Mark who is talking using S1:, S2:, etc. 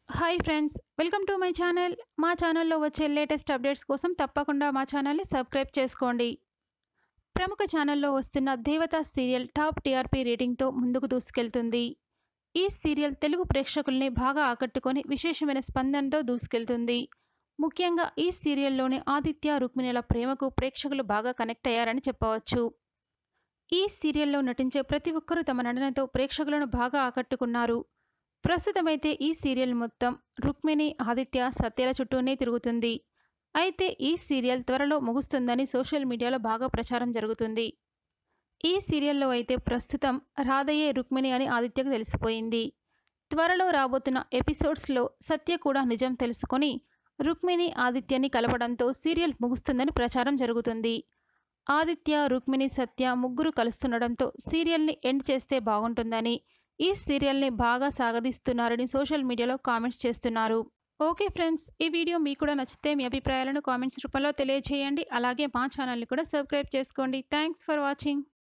S1: hi friends welcome to my channel మా ఛానల్లో వచ్చే లేటెస్ట్ అప్డేట్స్ కోసం తప్పకుండా మా ఛానల్ని సబ్స్క్రైబ్ చేసుకోండి ప్రముఖ ఛానల్లో వస్తున్న దేవత సీరియల్ టాప్ టీఆర్పీ రేటింగ్తో ముందుకు దూసుకెళ్తుంది ఈ సీరియల్ తెలుగు ప్రేక్షకుల్ని బాగా ఆకట్టుకొని విశేషమైన స్పందనతో దూసుకెళ్తుంది ముఖ్యంగా ఈ సీరియల్లోని ఆదిత్య రుక్మిణిల ప్రేమకు ప్రేక్షకులు బాగా కనెక్ట్ అయ్యారని చెప్పవచ్చు ఈ సీరియల్లో నటించే ప్రతి ఒక్కరూ తమ నటనతో ప్రేక్షకులను బాగా ఆకట్టుకున్నారు ప్రస్తుతమైతే ఈ సీరియల్ మొత్తం రుక్మిణి ఆదిత్య సత్యాల చుట్టూనే తిరుగుతుంది అయితే ఈ సీరియల్ త్వరలో ముగుస్తుందని సోషల్ మీడియాలో బాగా ప్రచారం జరుగుతుంది ఈ సీరియల్లో అయితే ప్రస్తుతం రాధయ్యే రుక్మిణి అని ఆదిత్యకు తెలిసిపోయింది త్వరలో రాబోతున్న ఎపిసోడ్స్లో సత్య కూడా నిజం తెలుసుకొని రుక్మిణి ఆదిత్యని కలపడంతో సీరియల్ ముగుస్తుందని ప్రచారం జరుగుతుంది ఆదిత్య రుక్మిణి సత్య ముగ్గురు కలుస్తుండడంతో సీరియల్ని ఎండ్ చేస్తే బాగుంటుందని ఈ సీరియల్ని బాగా సాగదీస్తున్నారని సోషల్ మీడియాలో కామెంట్స్ చేస్తున్నారు ఓకే ఫ్రెండ్స్ ఈ వీడియో మీకు కూడా నచ్చితే మీ అభిప్రాయాలను కామెంట్స్ రూపంలో తెలియజేయండి అలాగే మా ఛానల్ని కూడా సబ్స్క్రైబ్ చేసుకోండి థ్యాంక్స్ ఫర్ వాచింగ్